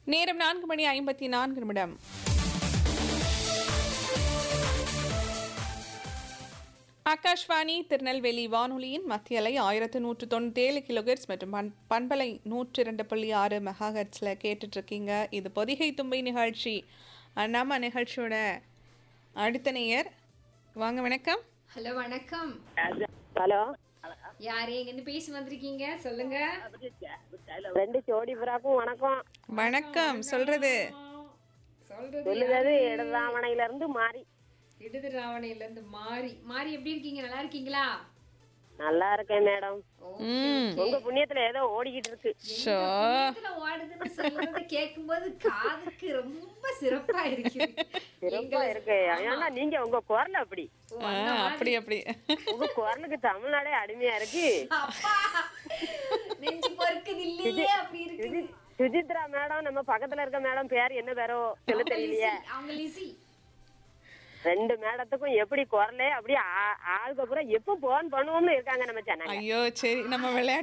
நேரம் நான்கு மணி ஐம்பத்தி நான்கு நிமிடம் ஆகாஷ்வாணி திருநெல்வேலி வானொலியின் மத்திய அலை ஆயிரத்து நூற்று தொண்ணூற்றி ஏழு கிலோகெட்ஸ் மற்றும் பண் பண்பலை நூற்றி இரண்டு புள்ளி ஆறு மெகாஹெட்ஸில் கேட்டுட்ருக்கீங்க இது பொதிகை தும்பை நிகழ்ச்சி அஹ் நம்ம நிகழ்ச்சியோட அடுத்த நேயர் வாங்க வணக்கம் ஹலோ வணக்கம் ஹலோ யாரு எங்கன்னு பேசி வந்திருக்கீங்க சொல்லுங்க ரெண்டு ஜோடி புறாக்கும் வணக்கம் வணக்கம் சொல்றது சொல்றது சொல்லுறது இடதாமணையில இருந்து மாறி இடது ராவணையில இருந்து மாறி மாறி எப்படி இருக்கீங்க நல்லா இருக்கீங்களா நல்லா இருக்கேன் மேடம் ம் உங்க புண்ணியத்துல ஏதோ ஓடிக்கிட்டு இருக்கு ஷோ எதுல ஓடுதுன்னு சொல்றத கேட்கும்போது காதுக்கு ரொம்ப சிறப்பா இருக்கு சிறப்பா இருக்கு ஏன்னா நீங்க உங்க குரல் அப்படி ஆ, அப்படி அப்படி உங்க குரலுக்கு தமிழ்நாடே அடிமையா இருக்கு அப்பா நெஞ்சு பொறுக்குது இல்லையே அப்படி இருக்கு சுஜி- சுஜித்ரா மேடம் நம்ம பக்கத்துல இருக்க மேடம் பேர் என்ன பேரோ சொல்ல தெரியலையே அவங்க லிசி ரெண்டு மேடத்துக்கும் எப்படி குரலே அப்படியே ஆ- ஆளுக்கு அப்புறம் எப்ப போன் பண்ணுவோம்னு இருக்காங்க நம்ம சேனல் ஐயோ சரி நம்ம விளையாட்டு